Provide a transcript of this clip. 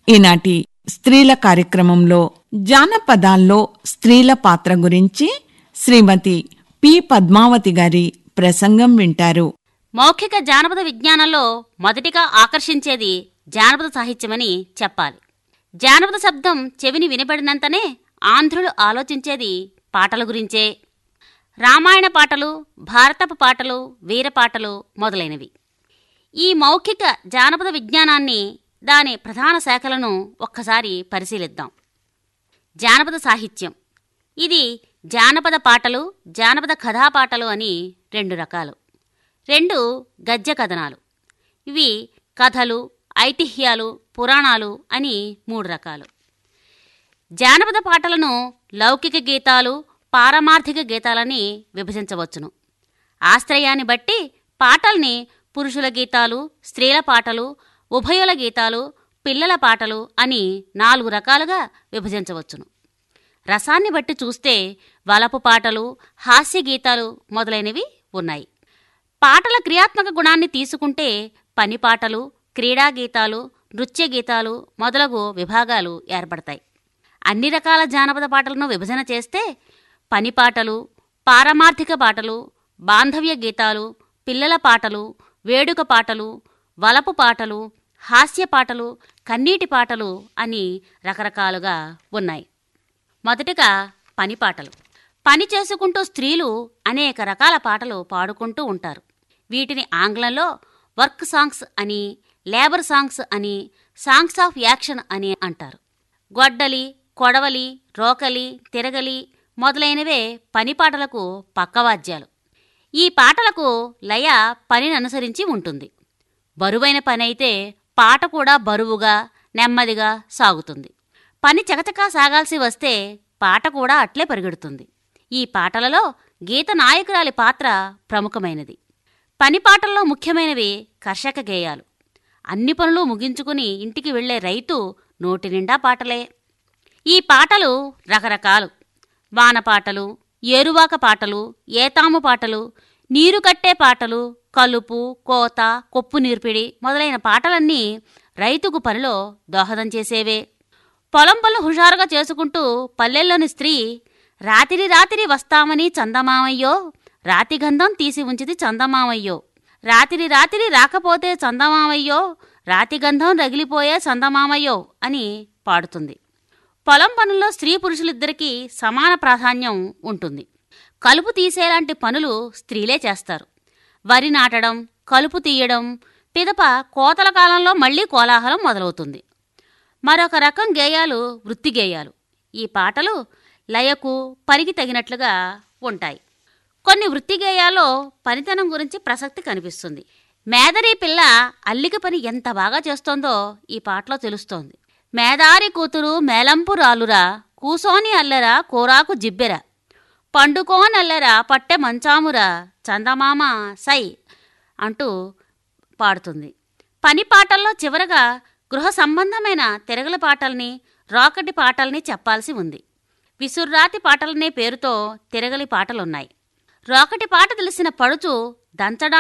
ఈనాటి స్త్రీల కార్యక్రమంలో జానపదాల్లో స్త్రీల పాత్ర గురించి శ్రీమతి పి పద్మావతి గారి ప్రసంగం వింటారు మౌఖిక జానపద విజ్ఞానంలో మొదటిగా ఆకర్షించేది జానపద సాహిత్యమని చెప్పాలి జానపద శబ్దం చెవిని వినబడినంతనే ఆంధ్రులు ఆలోచించేది పాటల గురించే రామాయణ పాటలు భారతపు పాటలు వీరపాటలు మొదలైనవి ఈ మౌఖిక జానపద విజ్ఞానాన్ని దాని ప్రధాన శాఖలను ఒక్కసారి పరిశీలిద్దాం జానపద సాహిత్యం ఇది జానపద పాటలు జానపద కథాపాటలు అని రెండు రకాలు రెండు గద్య కథనాలు ఇవి కథలు ఐతిహ్యాలు పురాణాలు అని మూడు రకాలు జానపద పాటలను లౌకిక గీతాలు పారమార్థిక గీతాలని విభజించవచ్చును ఆశ్రయాన్ని బట్టి పాటల్ని పురుషుల గీతాలు స్త్రీల పాటలు ఉభయుల గీతాలు పిల్లల పాటలు అని నాలుగు రకాలుగా విభజించవచ్చును రసాన్ని బట్టి చూస్తే వలపు పాటలు హాస్య గీతాలు మొదలైనవి ఉన్నాయి పాటల క్రియాత్మక గుణాన్ని తీసుకుంటే పని పాటలు క్రీడా గీతాలు నృత్య గీతాలు మొదలగు విభాగాలు ఏర్పడతాయి అన్ని రకాల జానపద పాటలను విభజన చేస్తే పని పాటలు పారమార్థిక పాటలు బాంధవ్య గీతాలు పిల్లల పాటలు వేడుక పాటలు వలపు పాటలు హాస్య పాటలు కన్నీటి పాటలు అని రకరకాలుగా ఉన్నాయి మొదటగా పని పాటలు పని చేసుకుంటూ స్త్రీలు అనేక రకాల పాటలు పాడుకుంటూ ఉంటారు వీటిని ఆంగ్లంలో వర్క్ సాంగ్స్ అని లేబర్ సాంగ్స్ అని సాంగ్స్ ఆఫ్ యాక్షన్ అని అంటారు గొడ్డలి కొడవలి రోకలి తిరగలి మొదలైనవే పని పాటలకు పక్కవాద్యాలు ఈ పాటలకు లయ పనిని అనుసరించి ఉంటుంది బరువైన పని అయితే పాట కూడా బరువుగా నెమ్మదిగా సాగుతుంది పని చకచకా సాగాల్సి వస్తే పాట కూడా అట్లే పరిగెడుతుంది ఈ పాటలలో గీత నాయకురాలి పాత్ర ప్రముఖమైనది పని పాటల్లో ముఖ్యమైనవి కర్షక గేయాలు అన్ని పనులు ముగించుకుని ఇంటికి వెళ్లే రైతు నోటి నిండా పాటలే ఈ పాటలు రకరకాలు వాన పాటలు ఏరువాక పాటలు ఏతాము పాటలు నీరు కట్టే పాటలు కలుపు కోత కొప్పు నీర్పిడి మొదలైన పాటలన్నీ రైతుకు పనిలో దోహదం చేసేవే పొలం పనులు హుషారుగా చేసుకుంటూ పల్లెల్లోని స్త్రీ రాతిరి రాతిరి వస్తామని చందమామయ్యో రాతిగంధం తీసి ఉంచిది చందమామయ్యో రాతిరి రాతిరి రాకపోతే చందమామయ్యో రాతిగంధం రగిలిపోయే చందమామయ్యో అని పాడుతుంది పొలం పనుల్లో స్త్రీ పురుషులిద్దరికీ సమాన ప్రాధాన్యం ఉంటుంది కలుపు తీసేలాంటి పనులు స్త్రీలే చేస్తారు వరి నాటడం కలుపు తీయడం పిదప కోతల కాలంలో మళ్లీ కోలాహలం మొదలవుతుంది మరొక రకం గేయాలు వృత్తి గేయాలు ఈ పాటలు లయకు పనికి తగినట్లుగా ఉంటాయి కొన్ని వృత్తి గేయాల్లో పనితనం గురించి ప్రసక్తి కనిపిస్తుంది మేదరి పిల్ల అల్లిక పని ఎంత బాగా చేస్తోందో ఈ పాటలో తెలుస్తోంది మేదారి కూతురు మేలంపు రాలురా కూసోని అల్లరా కూరాకు జిబ్బెర పండుకోనల్లరా పట్టె మంచామురా చందమామ సై అంటూ పాడుతుంది పని పాటల్లో చివరగా గృహ సంబంధమైన తిరగల పాటల్ని రాకటి పాటల్ని చెప్పాల్సి ఉంది విసుర్రాతి పాటలనే పేరుతో తిరగలి పాటలున్నాయి రాకటి పాట తెలిసిన పడుచు దంచడా